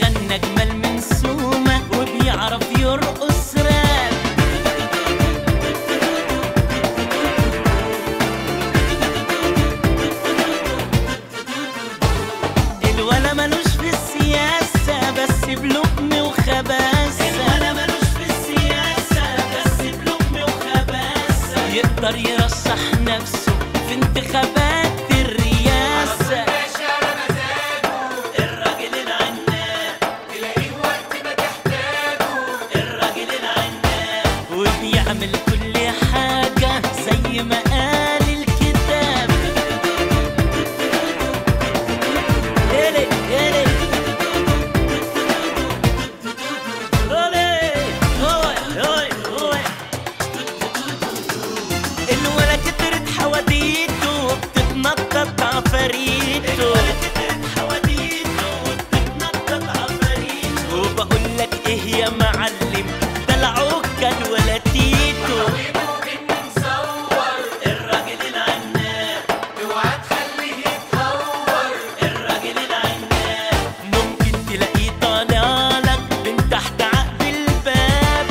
بيغني اجمل من سومه وبيعرف يرقص راب الولا ملوش في السياسة بس بلقم وخباثة الولا ملوش في السياسة بس بلقم وخباثة يقدر يرشح نفسه في انتخابات الرئاسة الراجل العناب تلاقيه وقت ما تحتاجه الراجل العناب وبيعمل كل حاجة زي ما قال الكتاب Ele, ele. Ole, هوي هوي هوي الولا كترت حواديته وبتتنطط عفاريته وبقول لك ايه يا معلم ده العكل ولا تيتو الراجل العناب اوعى تخليه يتهور الراجل العناب ممكن تلاقيه طالع لك من تحت عقب الباب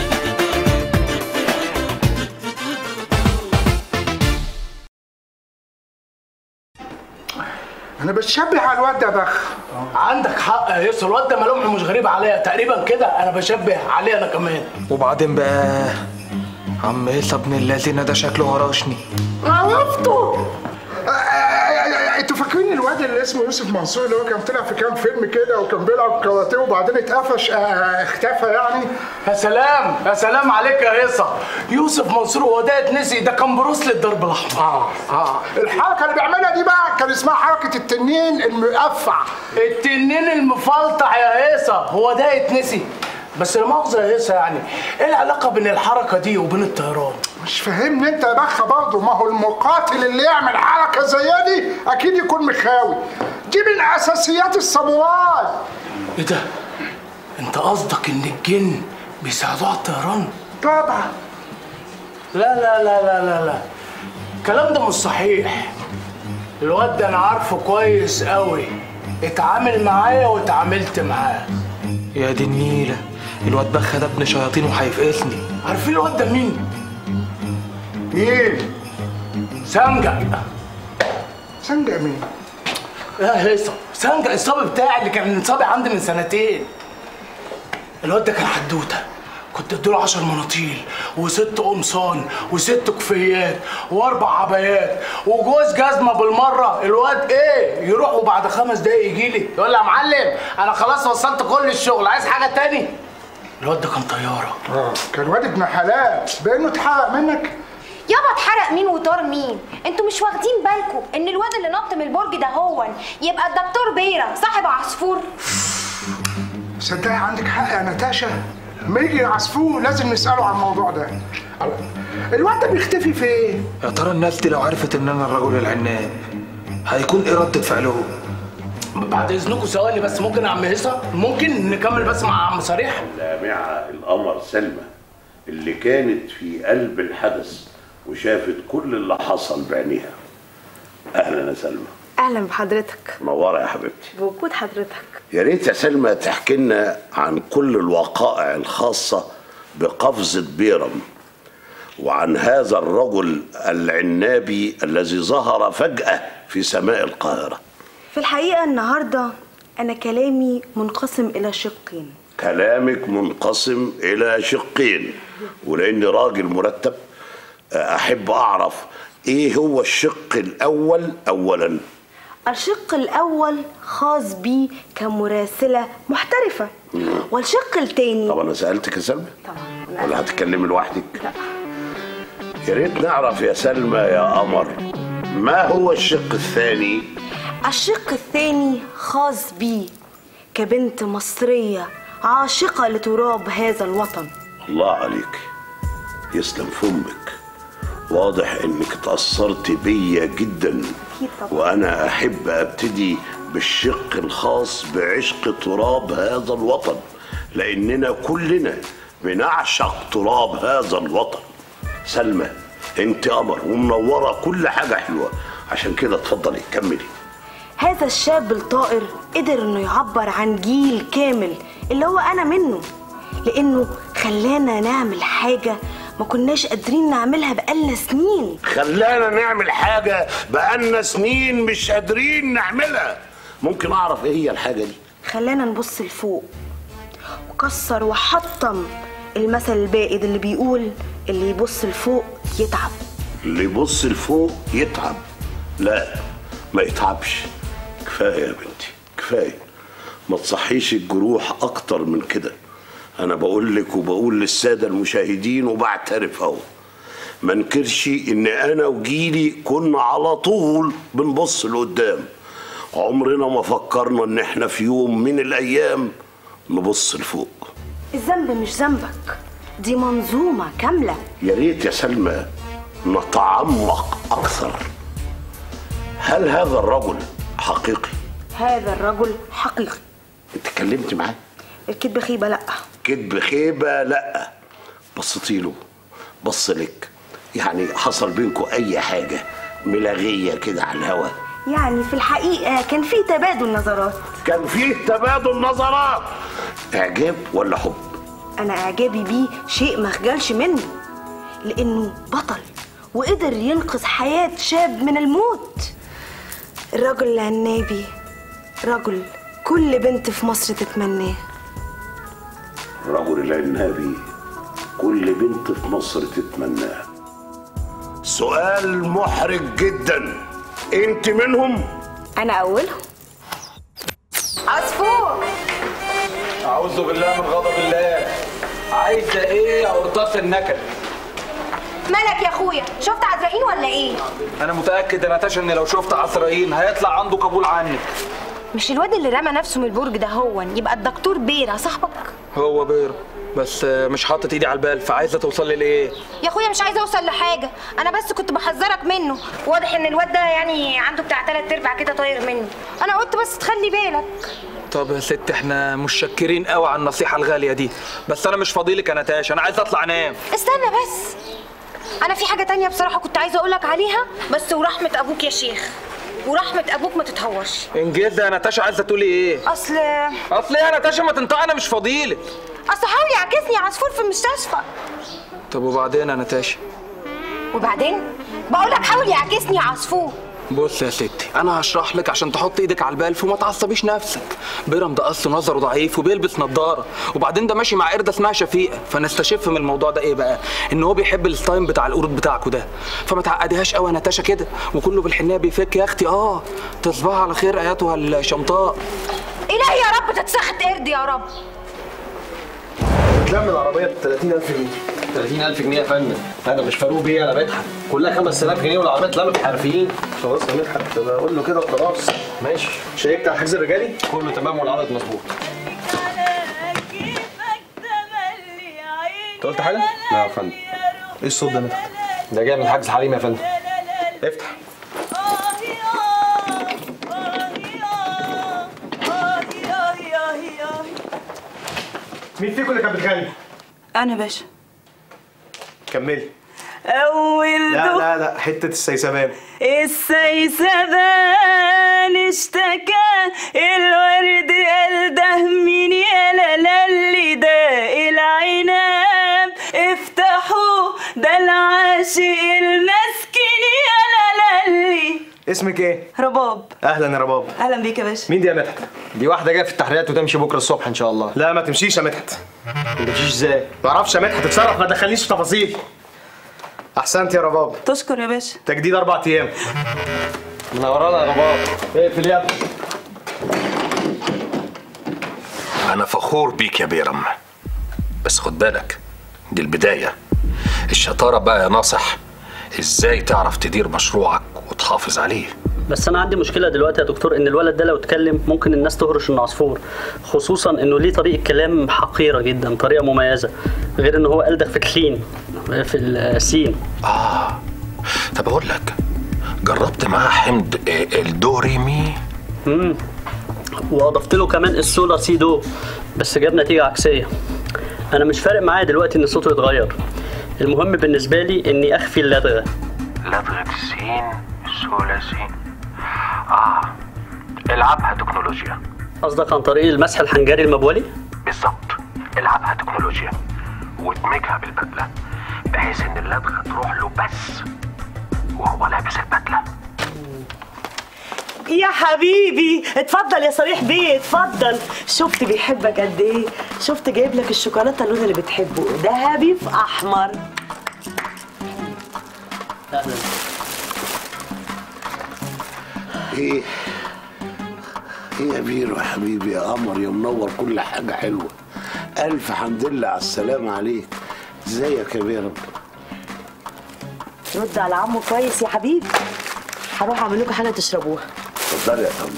انا بتشبه على الواد ده بخ عندك حق يا يسر الواد ده ملامحه مش غريبه عليا تقريبا كده انا بشبه عليه انا كمان وبعدين بقى عم عيسى ابن الذين ده شكله هرشني عرفته انتوا فاكرين الواد اللي اسمه يوسف منصور اللي هو كان طلع في كام فيلم كده وكان بيلعب كاراتيه وبعدين اتقفش آه، اختفى يعني يا سلام يا سلام عليك يا يسا يوسف منصور هو ده اتنسي ده كان بروسلي الدرب الاحمر اه اه الحركه اللي بيعملها دي بقى كان اسمها حركه التنين المقفع التنين المفلطع يا يسا هو ده يتنسي بس لا مؤاخذه يا يسا يعني ايه العلاقه بين الحركه دي وبين الطيران مش فاهمني انت يا بخ برضه ما هو المقاتل اللي يعمل حركه زي دي اكيد يكون مخاوي دي من اساسيات الساموراي ايه ده انت قصدك ان الجن بيساعدوه على الطيران طبعا لا لا لا لا لا لا الكلام ده مش صحيح الواد ده انا عارفه كويس قوي اتعامل معايا واتعاملت معاه يا دي النيلة الواد بخ ده ابن شياطين وهيفقسني عارفين الواد ده مين؟ مين سانجا سنجة مين يا هيصة سانجا الصبي بتاعي اللي كان صابي عندي من سنتين الواد ده كان حدوته كنت اديله 10 مناطيل وست قمصان وست كفيات واربع عبايات وجوز جزمه بالمره الواد ايه يروح وبعد خمس دقايق يجي لي يقول لي يا معلم انا خلاص وصلت كل الشغل عايز حاجه تاني الواد ده كان طياره اه كان واد ابن حلال بانه اتحرق منك يابا اتحرق مين وطار مين انتوا مش واخدين بالكم ان الواد اللي نط من البرج ده هو يبقى الدكتور بيرة صاحب عصفور صدقني عندك حق يا نتاشا لما يجي عصفور لازم نساله عن الموضوع ده الواد ده بيختفي فين يا ترى الناس دي لو عرفت ان انا الرجل العناب هيكون ايه ردة فعلهم بعد اذنكم ثواني بس ممكن يا عم هيصه ممكن نكمل بس مع عم صريح لامعة القمر سلمى اللي كانت في قلب الحدث وشافت كل اللي حصل بعينيها اهلا يا سلمى اهلا بحضرتك منوره يا حبيبتي بوجود حضرتك يا ريت يا سلمى تحكي لنا عن كل الوقائع الخاصه بقفزه بيرم وعن هذا الرجل العنابي الذي ظهر فجاه في سماء القاهره في الحقيقه النهارده انا كلامي منقسم الى شقين كلامك منقسم الى شقين ولاني راجل مرتب احب اعرف ايه هو الشق الاول اولا الشق الاول خاص بي كمراسله محترفه والشق الثاني طب انا سالتك يا سلمى طبعا ولا هتتكلمي لوحدك لا يا ريت نعرف يا سلمى يا قمر ما هو الشق الثاني الشق الثاني خاص بي كبنت مصريه عاشقه لتراب هذا الوطن الله عليك يسلم فمك واضح انك اتأثرت بيا جدا أكيد طبعا. وانا احب ابتدي بالشق الخاص بعشق تراب هذا الوطن لاننا كلنا بنعشق تراب هذا الوطن سلمى انت قمر ومنوره كل حاجه حلوه عشان كده اتفضلي كملي هذا الشاب الطائر قدر انه يعبر عن جيل كامل اللي هو انا منه لانه خلانا نعمل حاجه ما كناش قادرين نعملها بقالنا سنين خلانا نعمل حاجة بقالنا سنين مش قادرين نعملها ممكن أعرف إيه هي الحاجة دي خلانا نبص لفوق وكسر وحطم المثل البائد اللي بيقول اللي يبص لفوق يتعب اللي يبص لفوق يتعب لا ما يتعبش كفاية يا بنتي كفاية ما تصحيش الجروح أكتر من كده أنا بقول لك وبقول للسادة المشاهدين وبعترف أهو ما انكرش إن أنا وجيلي كنا على طول بنبص لقدام عمرنا ما فكرنا إن إحنا في يوم من الأيام نبص لفوق الذنب مش ذنبك دي منظومه كامله يا ريت يا سلمى نتعمق أكثر هل هذا الرجل حقيقي؟ هذا الرجل حقيقي انت اتكلمت معاه؟ الكذب خيبه لا كذب خيبة لا بصيتي له بص لك يعني حصل بينكم أي حاجة ملاغية كده على الهوا يعني في الحقيقه كان في تبادل نظرات كان فيه تبادل نظرات إعجاب ولا حب؟ انا اعجابي بيه شيء ما خجلش منه لانه بطل وقدر ينقذ حياه شاب من الموت الرجل العنابي رجل كل بنت في مصر تتمناه الرجل العنابي كل بنت في مصر تتمناه سؤال محرج جدا انت منهم انا اولهم عصفور أعوذ بالله من غضب الله عايزة إيه يا قرطاس النكد؟ مالك يا اخويا شفت عزرائيل ولا ايه أنا متأكد يا نتاشا إن لو شفت عسرائيل هيطلع عنده قبول عنك مش الواد اللي رمى نفسه من البرج ده هو يبقى الدكتور بيرة صاحبك هو بيرة بس مش حاطط إيدي على البال فعايزة توصل لي لإيه؟ يا اخويا مش عايزه اوصل لحاجه انا بس كنت بحذرك منه واضح ان الواد ده يعني عنده بتاع تلات ارباع كده طاير منه انا قلت بس تخلي بالك طب يا ست احنا متشكرين قوي على النصيحة الغالية دي بس أنا مش فاضيلك يا نتاشا أنا عايز أطلع أنام استنى بس انا في حاجه تانية بصراحه كنت عايزه اقولك عليها بس ورحمه ابوك يا شيخ ورحمه ابوك ما تتهورش إنجاز يا نتاشا عايزة تقولي إيه؟ اصل أصل إيه يا نتاشا ما تنطق أنا مش فاضيلك اصل حاول يعكسني عصفور في المستشفى طب وبعدين يا نتاشا؟ وبعدين بقولك حاول يعكسني يا عصفور بص يا ستي انا هشرح لك عشان تحط ايدك على البلف وما تعصبيش نفسك بيرم ده اصل نظره ضعيف وبيلبس نظاره وبعدين ده ماشي مع قرده اسمها شفيقه فنستشف من الموضوع ده ايه بقى ان هو بيحب الستايم بتاع القرود بتاعكوا ده فما تعقديهاش قوي يا نتاشا كده وكله بالحنيه بيفك يا اختي اه تصبح على خير اياتها الشمطاء الهي يا رب تتسخط قرد يا رب تلم العربية ب 30000 جنيه 30000 جنيه يا فندم انا مش فاروق بيه انا مدحت كلها 5000 جنيه والعربية اتلمت حرفيين خلاص يا مدحت بقول له كده وخلاص ماشي شيكت على الحجز الرجالي كله تمام والعدد مظبوط انت قلت حاجة؟ لا يا فندم ايه الصوت ده يا مدحت؟ ده جاي من حجز حريم يا فندم افتح مين فيكم اللي كان بتغني؟ انا باشا كملي أول لا دخ لا لا حتة السيسبان السيسبان اشتكى الورد قال ده مين يا لالي ده العناب افتحوا ده العاشق المسكين يا لالي اسمك ايه؟ رباب اهلا يا رباب اهلا بيك يا باشا مين دي يا مدحت؟ دي واحدة جايه في التحريات وتمشي بكرة الصبح إن شاء الله. لا ما تمشيش يا مدحت. ما تمشيش إزاي؟ ما أعرفش يا مدحت اتصرف ما تدخلنيش في تفاصيل. أحسنت يا رباب. تشكر يا باشا تجديد أربع أيام. منورانا يا رباب. اقفل يا ابني. أنا فخور بيك يا بيرم بس خد بالك دي البداية الشطارة بقى يا ناصح إزاي تعرف تدير مشروعك وتحافظ عليه بس انا عندي مشكله دلوقتي يا دكتور ان الولد ده لو اتكلم ممكن الناس تهرش انه عصفور خصوصا انه ليه طريقه كلام حقيره جدا طريقه مميزه غير ان هو ألدغ في الكلين في السين آه طب أقول لك جربت معاه حمد آه، الدوريمي امم واضفت له كمان السولا سي دو بس جاب نتيجه عكسيه انا مش فارق معايا دلوقتي ان صوته يتغير المهم بالنسبه لي اني اخفي اللدغه لدغة السين سولا سين آه العبها تكنولوجيا قصدك عن طريق المسح الحنجري المبولي بالظبط العبها تكنولوجيا وادمجها بالبدله بحيث ان اللدغه تروح له بس وهو لابس البدله يا حبيبي اتفضل يا صريح بيه اتفضل شفت بيحبك قد ايه شفت جايب لك الشوكولاته اللون اللي بتحبه ذهبي في احمر اهلا ايه ايه يا بيرو يا حبيبي يا قمر يا منور كل حاجه حلوه الف حمد لله على السلامه عليك ازيك يا بيرو رد على عمو كويس يا حبيبي هروح اعمل لكم حاجه تشربوها اتفضلي يا فندم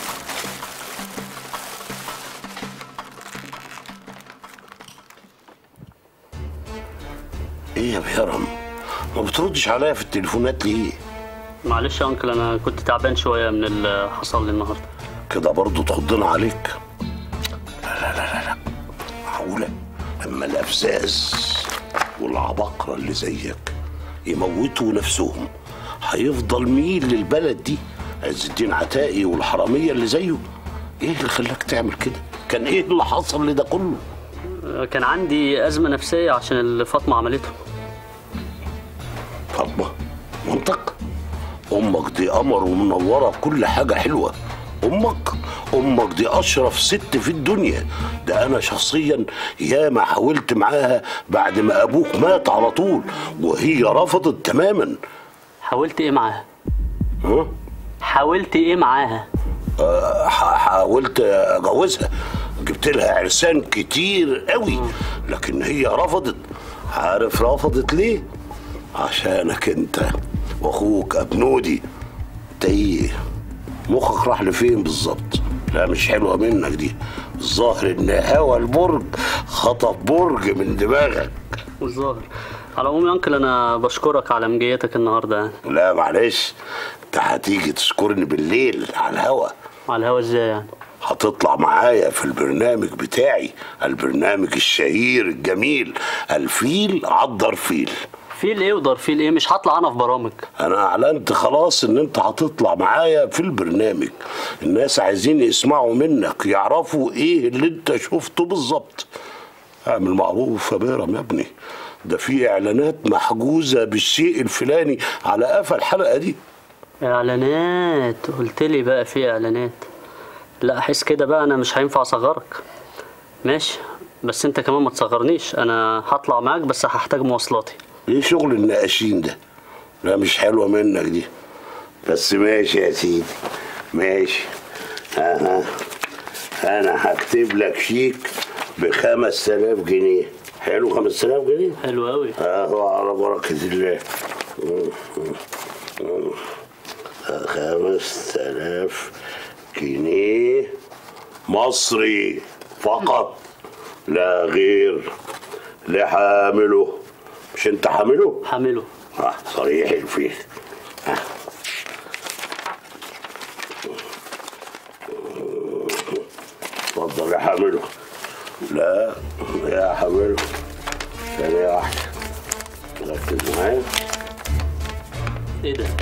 ايه يا بيرم ما بتردش عليا في التليفونات ليه معلش يا انكل انا كنت تعبان شويه من اللي حصل لي النهارده كده برضه تخضنا عليك لا لا لا لا لا معقولة أما الأفزاز والعباقرة اللي زيك يموتوا نفسهم هيفضل مين للبلد دي عز الدين عتائي والحرامية اللي زيه ايه اللي خلاك تعمل كده كان ايه اللي حصل لده كله كان عندي ازمه نفسيه عشان اللي فاطمه عملته فاطمة منطق امك دي قمر ومنوره بكل حاجه حلوه امك امك دي اشرف ست في الدنيا ده انا شخصيا ياما حاولت معاها بعد ما ابوك مات على طول وهي رفضت تماما حاولت ايه معاها ها حاولت ايه معاها آه، ح- حاولت اجوزها جبت لها عرسان كتير قوي لكن هي رفضت عارف رفضت ليه عشانك انت واخوك ابنودي انت ايه مخك راح لفين بالظبط لا مش حلوه منك دي الظاهر ان هوا البرج خطف برج من دماغك الظاهر على العموم يا انكل انا بشكرك على مجيتك النهارده يعني لا معلش انت هتيجي تشكرني بالليل على الهوا على الهوا ازاي يعني هتطلع معايا في البرنامج بتاعي البرنامج الشهير الجميل الفيل عضر فيل فيل ايه ودرفيل ايه مش هطلع انا في برامج انا اعلنت خلاص ان انت هتطلع معايا في البرنامج الناس عايزين يسمعوا منك يعرفوا ايه اللي انت شفته بالظبط اعمل معروف يا بيرم يا ابني ده في اعلانات محجوزه بالشيء الفلاني على قفا الحلقه دي اعلانات قلت لي بقى في اعلانات لا احس كده بقى انا مش هينفع اصغرك ماشي بس انت كمان ما تصغرنيش انا هطلع معاك بس هحتاج مواصلاتي ايه شغل النقاشين ده لا مش حلوه منك دي بس ماشي يا سيدي ماشي ها ها انا هكتب لك شيك ب 5000 جنيه حلو 5000 جنيه حلو قوي اهو على بركه الله خمس آلاف جنيه مصري فقط لا غير لحامله مش انت حامله؟ حامله اه صريح الفيل آه. اتفضل يا حامله لا يا حامله ثانية واحدة ركز معايا ايه ده؟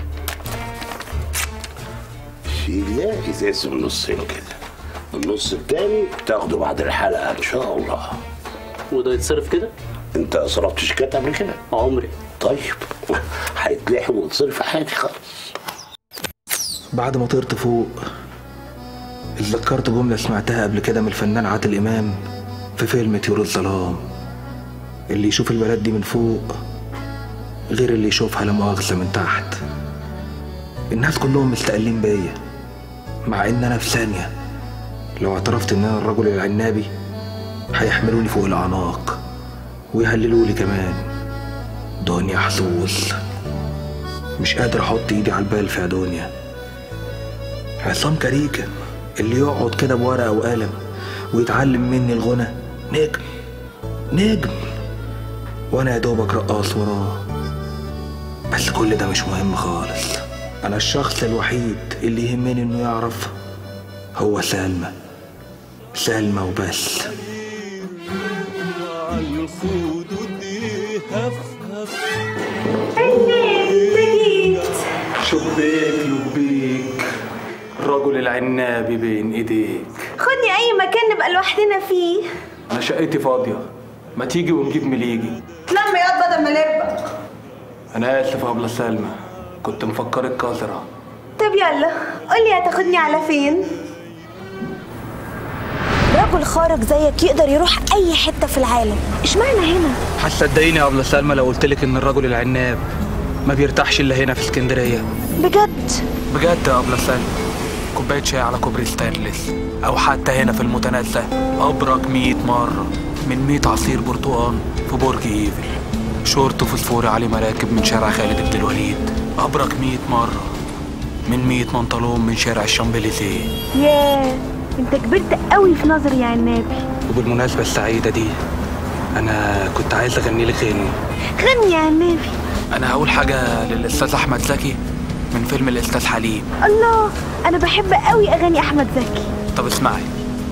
الشيك ده يتقسم نصين كده النص التاني تاخده بعد الحلقة إن شاء الله وده يتصرف كده؟ أنت صرفت شيكات قبل كده؟ عمري طيب هيتلحم وتصرف عادي خالص بعد ما طرت فوق اتذكرت جملة سمعتها قبل كده من الفنان عادل إمام في فيلم طيور الظلام اللي يشوف البلد دي من فوق غير اللي يشوفها لا مؤاخذة من تحت الناس كلهم مستقلين بيا مع إن أنا في ثانية لو اعترفت إن أنا الرجل العنابي هيحملوني فوق الأعناق ويهللولي كمان دنيا حظوظ مش قادر أحط إيدي على البال في دنيا عصام كاريكا اللي يقعد كده بورقة وقلم ويتعلم مني الغنى نجم نجم وانا يا دوبك رقاص وراه بس كل ده مش مهم خالص انا الشخص الوحيد اللي يهمني انه يعرف هو سلمى سلمى وبس شبيك لبيك الرجل العنابي بين ايديك خدني اي مكان نبقى لوحدنا فيه انا شقتي فاضيه ما تيجي ونجيب مليجي لما ياض بدل ما نربح انا اسف يا ابله سلمى كنت مفكرك كسره طب يلا قولي هتاخدني على فين رجل خارق زيك يقدر يروح اي حته في العالم اشمعنى هنا هتصدقيني يا ابله سلمى لو قلت لك ان الرجل العناب ما بيرتاحش الا هنا في اسكندريه بجد بجد يا ابله سلمى كوبايه شاي على كوبري ستانلس او حتى هنا في المتنزه ابرك 100 مره من 100 عصير برتقال في برج ايفل شورت فوسفوري عليه مراكب من شارع خالد بن الوليد ابرك 100 مره من 100 بنطلون من شارع الشامبليزيه ياه انت كبرت قوي في نظري يا عنابي وبالمناسبه السعيده دي انا كنت عايز اغني لك غني غني يا عنابي انا هقول حاجه للاستاذ احمد زكي من فيلم الاستاذ حليم الله انا بحب قوي اغاني احمد زكي طب اسمعي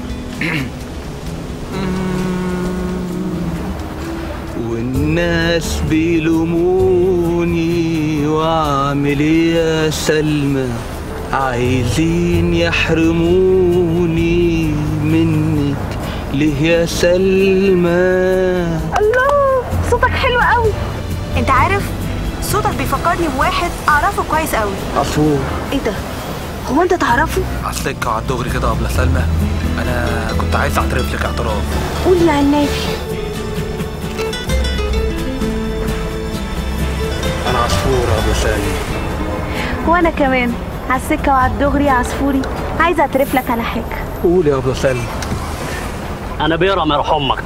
والناس بيلوموني واعمل ايه يا سلمى عايزين يحرموني منك ليه يا سلمى الله صوتك حلو قوي انت عارف صوتك بيفكرني بواحد اعرفه كويس قوي عصفور ايه ده هو انت تعرفه على السكه وعلى الدغري كده يا ابله سلمى انا كنت عايز اعترف لك اعتراف قول يا عنابي انا عصفور يا ابو سالي وانا كمان على السكه وعلى الدغري يا عصفوري عايزه اعترف لك على حاجه قول يا ابو سالي انا بيرم يروح امك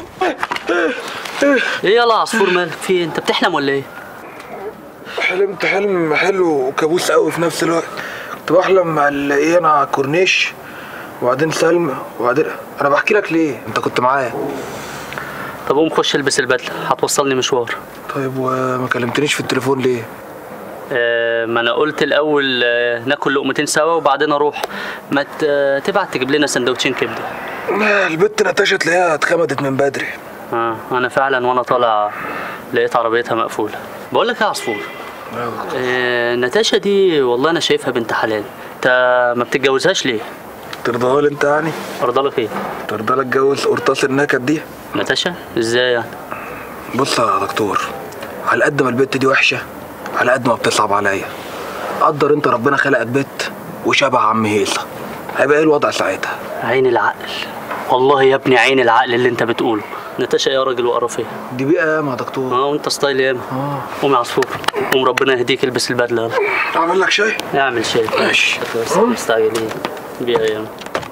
ايه يلا يا عصفور مالك في إيه؟ انت بتحلم ولا ايه حلمت حلم حلو وكابوس قوي في نفس الوقت كنت بحلم مع ال- ايه انا على الكورنيش وبعدين سلمى وبعدين انا بحكي لك ليه انت كنت معايا طب قوم خش البس البدله هتوصلني مشوار طيب وما كلمتنيش في التليفون ليه آه ما انا قلت الاول آه ناكل لقمتين سوا وبعدين اروح ما ت- تبعت تجيب لنا سندوتشين كبده آه، البت نتاشا تلاقيها اتخمدت من بدري اه انا فعلا وانا طالع لقيت عربيتها مقفوله بقول لك يا عصفور آه نتاشا دي والله انا شايفها بنت حلال انت ما بتتجوزهاش ليه ترضاها لي انت يعني ارضى لك ايه ترضى لك اتجوز قرطاس النكد دي نتاشا ازاي يعني بص يا دكتور على قد ما البت دي وحشه على قد ما بتصعب عليا قدر انت ربنا خلقك بت وشبه عم هيصه هيبقى ايه الوضع ساعتها عين العقل والله يا ابني عين العقل اللي انت بتقوله نتاشا يا راجل وقرف ايه دي بيئه ياما يا دكتور اه وانت ستايل ياما قوم يا عصفور قوم ربنا يهديك البس البدله يلا اعمل لك شاي اعمل شاي ماشي بس مستعجلين بيها ياما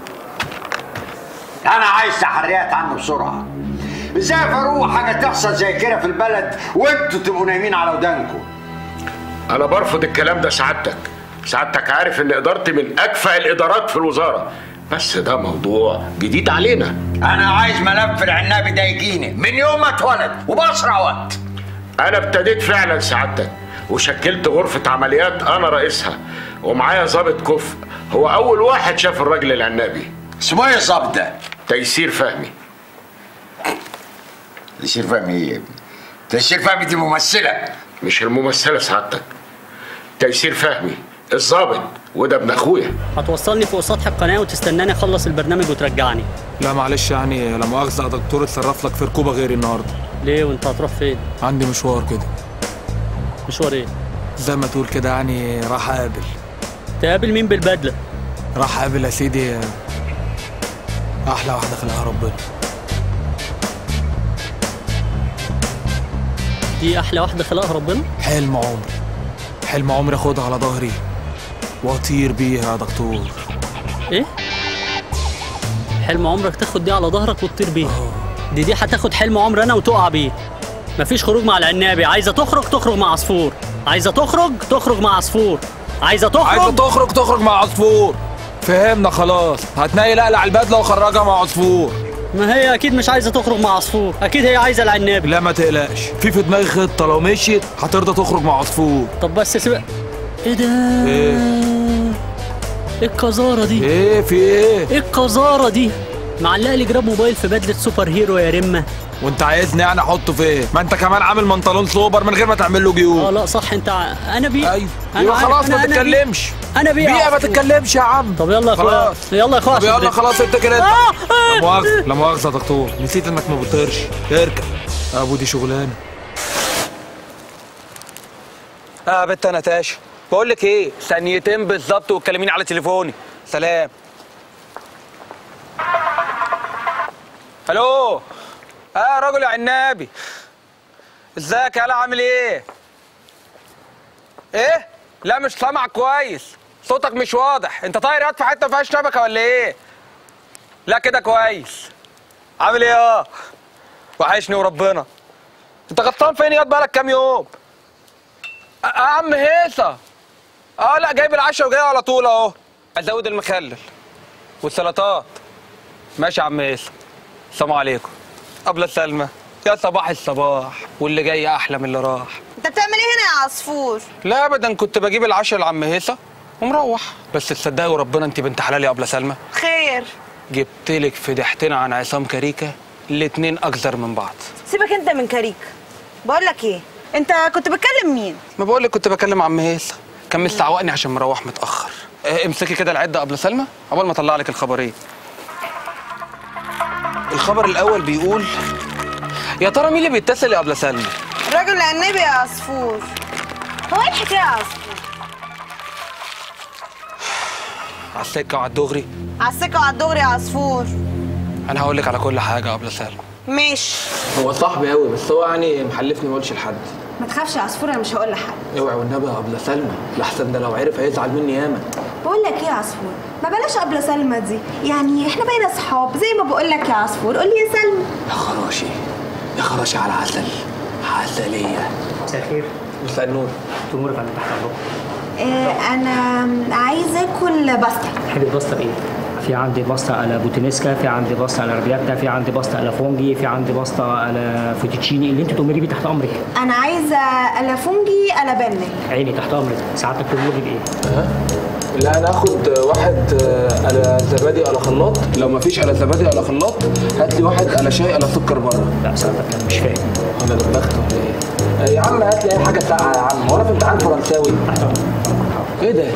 انا عايز تحريات عنه بسرعه ازاي يا فاروق حاجه تحصل زي كده في البلد وانتوا تبقوا نايمين على ودانكم انا برفض الكلام ده سعادتك سعادتك عارف ان ادارتي من اكفأ الادارات في الوزاره بس ده موضوع جديد علينا انا عايز ملف العنابي ده يجيني من يوم ما اتولد وباسرع وقت انا ابتديت فعلا سعادتك وشكلت غرفة عمليات انا رئيسها ومعايا ضابط كفء هو اول واحد شاف الراجل العنابي اسمه ايه الظابط ده؟ تيسير فهمي تيسير فهمي ايه يا ابني؟ تيسير فهمي دي ممثله مش الممثلة سعادتك تيسير فهمي الضابط وده ابن اخويا هتوصلني فوق سطح القناه وتستناني اخلص البرنامج وترجعني لا معلش يعني لا مؤاخذه يا دكتور اتصرف لك في ركوبه غيري النهارده ليه وانت هتروح فين عندي مشوار كده مشوار ايه زي ما تقول كده يعني راح اقابل تقابل مين بالبدله راح اقابل يا سيدي احلى واحده خلقها ربنا دي احلى واحده خلقها ربنا حلم عمري حلم عمري اخدها على ظهري واطير بيها يا دكتور ايه حلم عمرك تاخد دي على ظهرك وتطير بيها دي دي هتاخد حلم عمر انا وتقع بيه مفيش خروج مع العنابي عايزه تخرج تخرج مع عصفور عايزه تخرج تخرج مع عصفور عايزه تخرج عايزه تخرج تخرج مع عصفور فهمنا خلاص هتنيل اقلع البدله وخرجها مع عصفور ما هي اكيد مش عايزه تخرج مع عصفور اكيد هي عايزه العنابي لا ما تقلقش في في دماغي خطه لو مشيت هترضى تخرج مع عصفور طب بس سيب ايه ده ايه ايه القذاره دي ايه في ايه ايه القذاره دي معلق لي جراب موبايل في بدله سوبر هيرو يا رمه وانت عايزني يعني احطه فين ما انت كمان عامل منطلون سوبر من غير ما تعمل له جيوب اه لا صح انت ع- انا بيه ايوه أنا يبقى عارف، خلاص أنا- ما أنا بيه. تتكلمش انا بيه بيئة ما تتكلمش يا عم طب يلا يا اخويا خلاص. يلا يا اخويا طب يلا عشان خلاص انت كده آه، آه. لا مؤاخذة لا مؤاخذة يا دكتور نسيت انك ما بتطيرش اركب ابو دي شغلانة اه يا بنت نتاشا بقول لك ايه ثانيتين بالظبط وتكلميني على تليفوني سلام الو اه يا راجل يا عنابي ازيك يالا عامل ايه ايه لا مش سامع كويس صوتك مش واضح انت طاير ياد في حته ما فيهاش شبكه ولا ايه لا كده كويس عامل ايه اه وحشني وربنا انت غطان فين ياد بقالك كام يوم أ- يا عم هيصه اه لا جايب العشاء وجاي على طول اهو ازود المخلل والسلطات ماشي يا عم هيصه السلام عليكم قبل سلمى يا صباح الصباح واللي جاي احلى من اللي راح انت بتعمل ايه هنا يا عصفور لا ابدا كنت بجيب العشاء لعم هيصه ومروح بس تصدقي وربنا انت بنت حلال يا ابله سلمى خير جبت لك فضحتين عن عصام كاريكا الاتنين اكثر من بعض سيبك انت من كاريك بقول لك ايه انت كنت بتكلم مين ما بقول لك كنت بكلم عم هيصه كان مستعوقني عشان مروح متاخر اه، امسكي كده العده قبل سلمى قبل ما اطلع لك الخبرين الخبر الاول بيقول يا ترى مين اللي بيتصل يا ابله سلمى الراجل العنبي يا عصفور هو ايه الحكايه يا عصفور على السكه وعلى الدغري على السكه وعلى الدغري يا عصفور انا هقول لك على كل حاجه يا ابله سلمى ماشي هو صاحبي قوي بس هو يعني محلفني ما اقولش لحد ما تخافش يا عصفور انا مش هقول لحد اوعي والنبي يا ابله سلمى لحسن ده لو عرف هيزعل مني ياما بقول لك ايه يا عصفور ما بلاش قبل سلمى دي يعني احنا بقينا اصحاب زي ما بقول لك يا عصفور قول لي يا سلمى يا خراشي يا خراشي على عسل عسليه مساء الخير مساء النور تمر فندم تحت امرك اه انا عايزه اكل باستا تحب الباستا بايه؟ في عندي باستا على بوتينيسكا في عندي باستا على رابياتا في عندي باستا على فونجي في عندي باستا على فوتوتشيني اللي انت تؤمري بيه تحت امرك انا عايزه الافونجي على بنل عيني تحت امرك سعادتك تؤمري بايه؟ لا انا هاخد واحد آه، على زبادي على خلاط لو ما فيش على زبادي على خلاط هات لي واحد على شاي على سكر بره لا سعادتك انا مش فاهم انا دبخت ولا ايه آه، يا عم هات لي اي حاجه ساقعه يا عم هو انا في امتحان فرنساوي ايه ده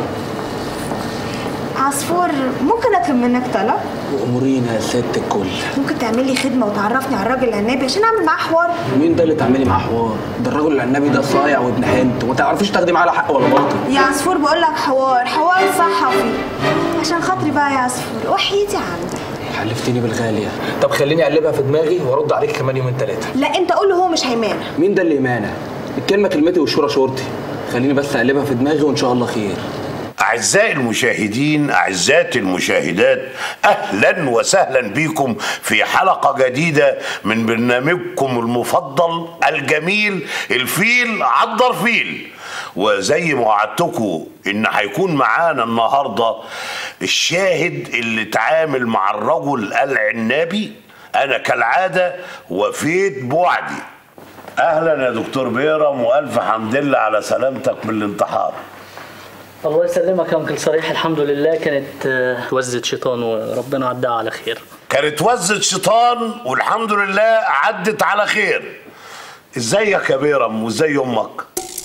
عصفور ممكن اطلب منك طلب وامورينا يا ست الكل ممكن تعمل لي خدمه وتعرفني على الراجل العنابي عشان اعمل معاه حوار مين ده اللي تعملي معاه حوار ده الراجل العنبي ده صايع وابن حنت وما تعرفيش تاخدي معاه لا حق ولا باطل يا عصفور بقول لك حوار حوار صحفي عشان خاطري بقى يا عصفور وحيتي عندك حلفتني بالغاليه طب خليني اقلبها في دماغي وارد عليك كمان يومين ثلاثه لا انت قول له هو مش هيمانع مين ده اللي يمانع الكلمه كلمتي والشوره شورتي خليني بس اقلبها في دماغي وان شاء الله خير أعزائي المشاهدين أعزائي المشاهدات أهلا وسهلا بكم في حلقة جديدة من برنامجكم المفضل الجميل الفيل عضر فيل وزي ما وعدتكم إن هيكون معانا النهاردة الشاهد اللي اتعامل مع الرجل العنابي أنا كالعادة وفيت بوعدي أهلا يا دكتور بيرم وألف حمد لله على سلامتك من الانتحار الله يسلمك يا انكل صريح الحمد لله كانت آه، وزة شيطان وربنا عدها على خير كانت وزة شيطان والحمد لله عدت على خير ازيك يا بيرم وازاي امك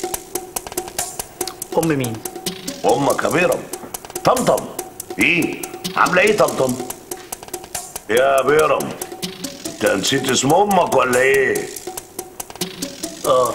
ام مين امك يا بيرم طمطم ايه عامله ايه طمطم يا بيرم انت نسيت اسم امك ولا ايه اه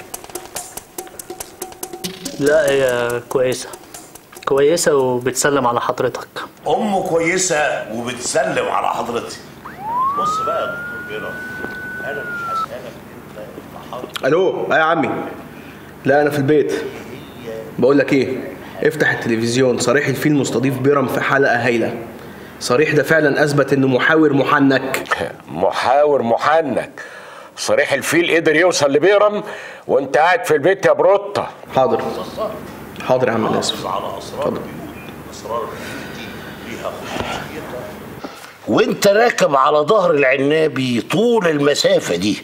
لا هي كويسة كويسة وبتسلم على حضرتك ام كويسه وبتسلم على حضرتك بص بقى يا دكتور بيرم انا مش هسالك انت انتحرت الو اه يا عمي لا انا في البيت بقول لك ايه افتح التلفزيون صريح الفيل مستضيف بيرم في حلقه هايله صريح ده فعلا اثبت انه محاور محنك محاور محنك صريح الفيل قدر يوصل لبيرم وانت قاعد في البيت يا بروتا حاضر حاضر يا عم انا اسف على اسرار اسرار ليها خصوصيتها وانت راكب على ظهر العنابي طول المسافه دي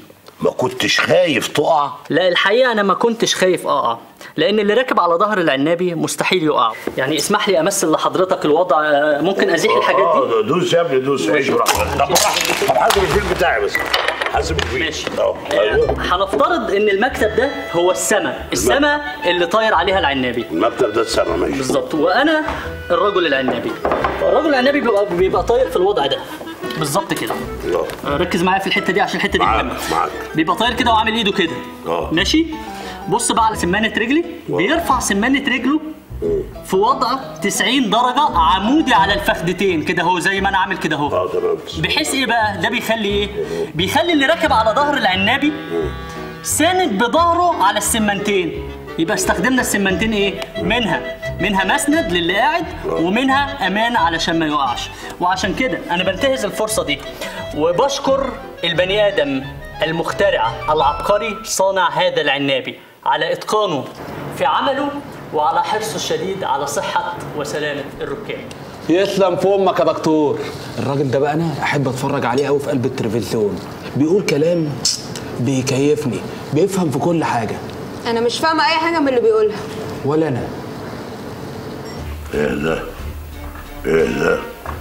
ما كنتش خايف تقع لا الحقيقه انا ما كنتش خايف اقع لان اللي راكب على ظهر العنابي مستحيل يقع يعني اسمح لي امثل لحضرتك الوضع آه، ممكن ازيح الحاجات دي اه دوس يا ابني دوس عيش براحتك طب براحتك. طب حاسب الفيل بتاعي بس حاسب الفيل ماشي اه ايوه هنفترض ان المكتب ده هو السماء السماء اللي طاير عليها العنابي المكتب ده السما ماشي بالظبط وانا الرجل العنابي الرجل العنابي بيبقى بيبقى طاير في الوضع ده بالظبط كده اه ركز معايا في الحته دي عشان الحته دي مهمه معاك بيبقى طاير كده وعامل ايده كده اه ماشي بص بقى على سمانه رجلي بيرفع سمانه رجله في وضع 90 درجه عمودي على الفخدتين كده هو زي ما انا عامل كده اهو بحيث ايه بقى ده بيخلي ايه بيخلي اللي راكب على ظهر العنابي ساند بظهره على السمنتين يبقى استخدمنا السمنتين ايه منها منها مسند للي قاعد ومنها امان علشان ما يقعش وعشان كده انا بنتهز الفرصه دي وبشكر البني ادم المخترع العبقري صانع هذا العنابي على اتقانه في عمله وعلى حرصه الشديد على صحه وسلامه الركاب يسلم في امك يا دكتور الراجل ده بقى انا احب اتفرج عليه قوي في قلب التلفزيون بيقول كلام بيكيفني بيفهم في كل حاجه انا مش فاهمه اي حاجه من اللي بيقولها ولا انا ايه ده ايه ده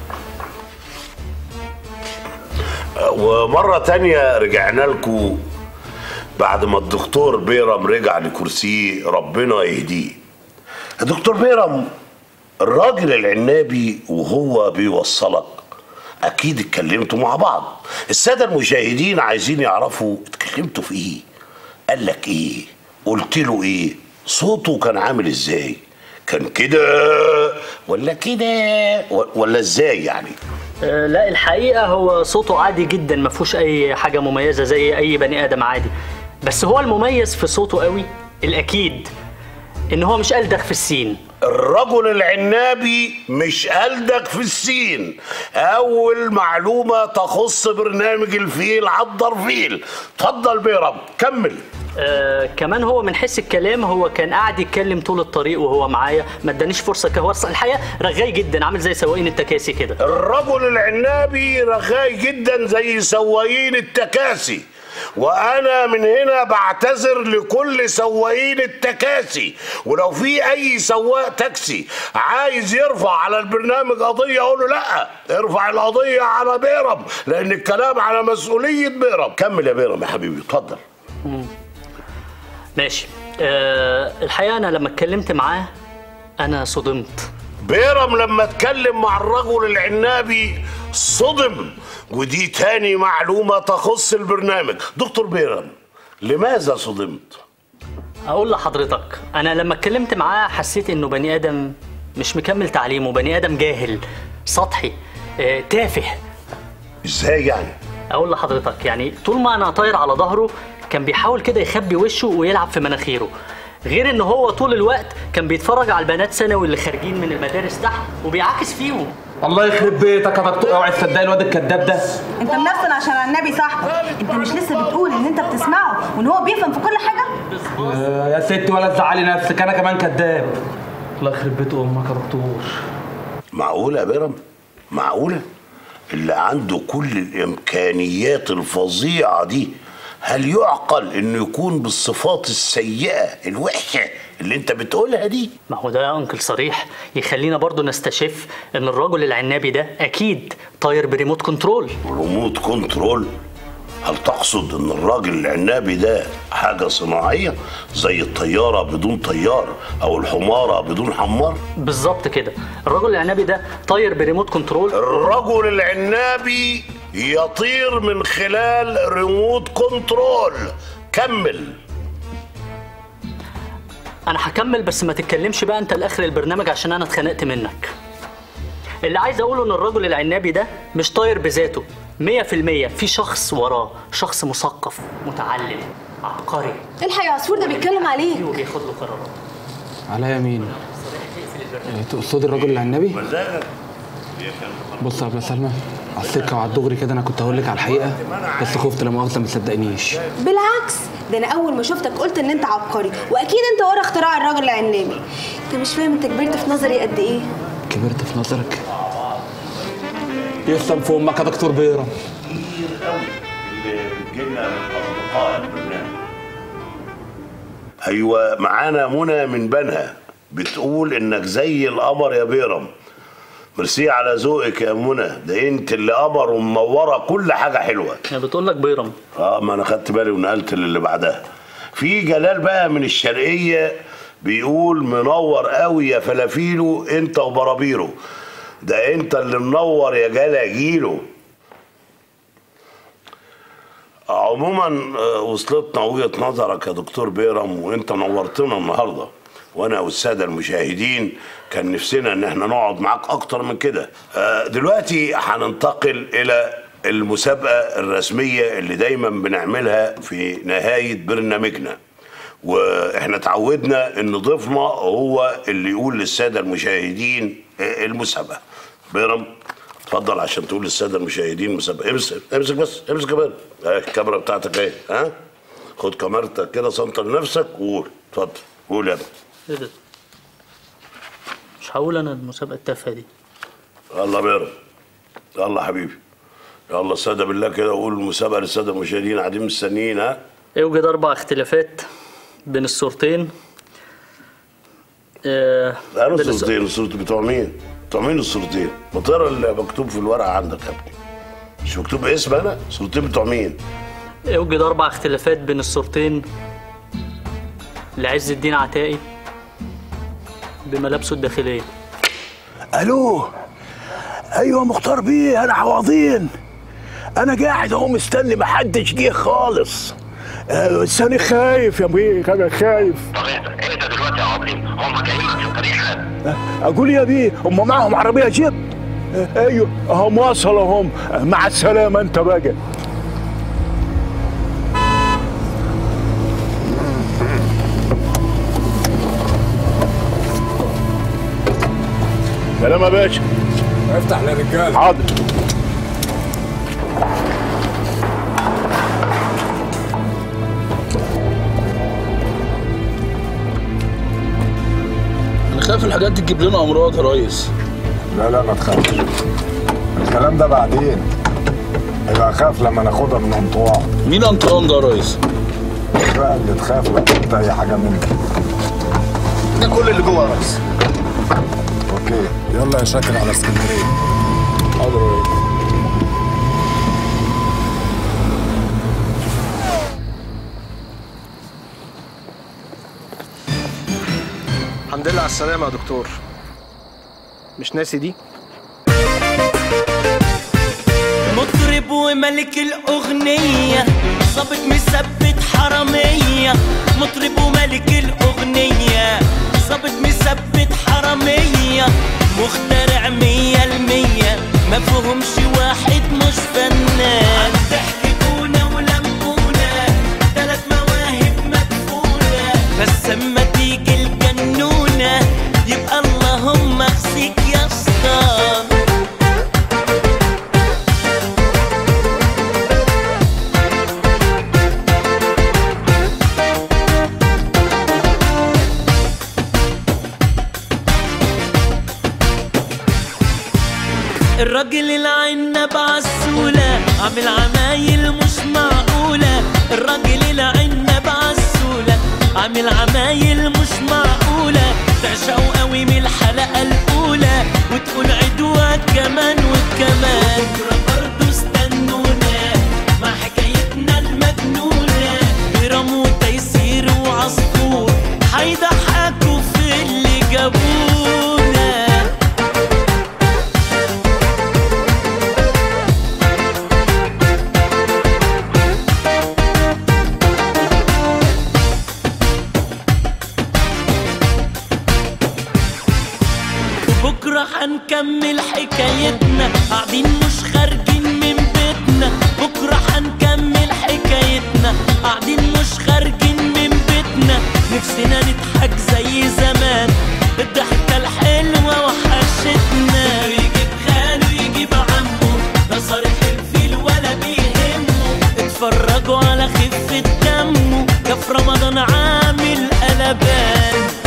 ومرة تانية رجعنا لكم بعد ما الدكتور بيرم رجع لكرسيه ربنا يهديه الدكتور بيرم الراجل العنابي وهو بيوصلك اكيد اتكلمتوا مع بعض الساده المشاهدين عايزين يعرفوا اتكلمتوا في ايه قال لك ايه قلت له ايه صوته كان عامل ازاي كان كده ولا كده و- ولا ازاي يعني آه، لا الحقيقه هو صوته عادي جدا ما فيهوش اي حاجه مميزه زي اي بني ادم عادي بس هو المميز في صوته قوي الاكيد ان هو مش ألدغ في السين الرجل العنابي مش قلدك في السين اول معلومه تخص برنامج الفيل عضر فيل اتفضل بيرم كمل آه كمان هو من حيث الكلام هو كان قاعد يتكلم طول الطريق وهو معايا ما ادانيش فرصه كهو الحقيقه رغاي جدا عامل زي سواقين التكاسي كده الرجل العنابي رغاي جدا زي سواقين التكاسي وانا من هنا بعتذر لكل سواقين التكاسي ولو في اي سواق تاكسي عايز يرفع على البرنامج قضيه اقول له لا ارفع القضيه على بيرم لان الكلام على مسؤوليه بيرم كمل يا بيرم يا حبيبي اتفضل مم. ماشي آه الحقيقه انا لما اتكلمت معاه انا صدمت بيرم لما اتكلم مع الرجل العنابي صدم ودي تاني معلومة تخص البرنامج دكتور بيرم لماذا صدمت؟ اقول لحضرتك انا لما اتكلمت معاه حسيت انه بني ادم مش مكمل تعليمه بني ادم جاهل سطحي آه تافه ازاي يعني اقول لحضرتك يعني طول ما انا طاير على ظهره كان بيحاول كده يخبي وشه ويلعب في مناخيره غير ان هو طول الوقت كان بيتفرج على البنات ثانوي اللي خارجين من المدارس تحت وبيعاكس فيهم الله يخرب بيتك يا دكتور اوعي تصدقي الواد الكذاب ده انت منفسن عشان على النبي صاحبك انت مش لسه بتقول ان انت بتسمعه وان هو بيفهم في كل حاجه آه، يا ستي ولا تزعلي نفسك انا كمان كذاب الله يخرب بيت امك يا دكتور معقولة يا بيرم؟ معقولة؟ اللي عنده كل الإمكانيات الفظيعة دي هل يعقل إنه يكون بالصفات السيئة الوحشة اللي أنت بتقولها دي؟ ما هو ده يا انكل صريح يخلينا برضو نستشف ان الرجل العنابي ده اكيد طاير بريموت كنترول ريموت كنترول؟ هل تقصد ان الراجل العنابي ده حاجة صناعية زي الطيارة بدون طيار او الحمارة بدون حمار؟ بالظبط كده الرجل العنابي ده طاير بريموت كنترول الرجل العنابي يطير من خلال ريموت كنترول كمل انا هكمل بس ما تتكلمش بقى انت لاخر البرنامج عشان انا اتخنقت منك اللي عايز اقوله ان الرجل العنابي ده مش طاير بذاته 100% في شخص وراه شخص مثقف متعلم عبقري الحق يا عصفور ده بيتكلم عليك وبياخد له قرارات على يمين تقصدي الراجل اللي على النبي بص يا ابله سلمى على السكه وعلى الدغري كده انا كنت هقول لك على الحقيقه بس خفت لا مؤاخذه ما تصدقنيش بالعكس ده انا اول ما شفتك قلت ان انت عبقري واكيد انت ورا اختراع الراجل العنابي انت مش فاهم انت كبرت في نظري قد ايه كبرت في نظرك يسلم في امك يا دكتور بيرم اللي بتجيلنا من وقائع البرنامج ايوه معانا منى من بنها بتقول انك زي القمر يا بيرم ميرسي على ذوقك يا منى ده انت اللي قمر ومنوره كل حاجه حلوه هي بتقول لك بيرم اه ما انا خدت بالي ونقلت للي بعدها في جلال بقى من الشرقيه بيقول منور قوي يا فلافيلو انت وبرابيرو ده انت اللي منور يا جلاجيلو عموما آه، وصلتنا وجهه نظرك يا دكتور بيرم وانت نورتنا النهارده وانا والساده المشاهدين كان نفسنا ان احنا نقعد معاك اكتر من كده آه، دلوقتي هننتقل الى المسابقه الرسميه اللي دايما بنعملها في نهايه برنامجنا واحنا اتعودنا ان ضيفنا هو اللي يقول للساده المشاهدين آه، المسابقه بيرم اتفضل عشان تقول للساده المشاهدين مسابقه امسك امسك بس امسك كمان آه، الكاميرا بتاعتك اهي ها خد كاميرتك كده سنتر نفسك وقول اتفضل قول يا ابني ايه ده مش هقول انا المسابقه التافهه دي يلا يا بيرم يلا حبيبي يلا الساده بالله كده وقول المسابقه للساده المشاهدين قاعدين مستنيين ها يوجد اربع اختلافات بين الصورتين آه انا بين الص- الصورتين الصورتين بتوع مين؟ بتوع مين الصورتين؟ ما تقرا اللي مكتوب في الورقه عندك يا ابني مش مكتوب اسم انا؟ الصورتين بتوع مين؟ يوجد اربع اختلافات بين الصورتين لعز الدين عتائي بملابسه الداخليه الو ايوه مختار بيه انا عوضين انا قاعد اهو مستني محدش جه خالص آه، بس انا خايف يا بيه انا خايف انت دلوقتي يا عظيم هم جايين لك في الطريق حالا اقول يا بيه هم معاهم عربيه جيب آه، ايوه هم وصلوا هم آه، مع السلامه انت بقى سلام يا باشا افتح للرجاله حاضر انا خايف الحاجات دي تجيب لنا امراض يا ريس لا لا ما تخافش الكلام ده بعدين يبقى اخاف لما ناخدها من انطواه مين انطوان ده يا ريس؟ بقى اللي تخاف لو قلت اي حاجه منك ده كل اللي جوه يا ريس اوكي يلا يا شاكر على اسكندريه حاضر يا ريس الحمد لله على السلامة يا دكتور مش ناسي دي؟ مطرب وملك الأغنية ظابط مثبت حرامية مطرب وملك الأغنية ظابط مثبت حرامية مخترع مية المية ما فيهمش واحد مش فنان ضحكتونا ولمونا تلات مواهب مدفونة بس اما تيجي الجنونة يبقى اللهم اخزيك يا اسطى الراجل العنب عالسولة عامل عمايل مش معقولة الراجل العنب عالسولة عامل عمايل مش معقولة تعشقه قوي من الحلقة الأولى وتقول عدوة كمان وكمان بكرة برضه استنونا مع حكايتنا المجنونة برام وتيسير وعصفور هيضحكوا في اللي جابونا بكرة هنكمل حكايتنا قاعدين مش خارجين من بيتنا بكرة هنكمل حكايتنا قاعدين مش خارجين من بيتنا نفسنا نضحك زي زمان الضحكة الحلوة وحشتنا يجيب خاله يجيب عمه ده صريح الفيل ولا بيهمه اتفرجوا على خفة دمه كف رمضان عامل قلبان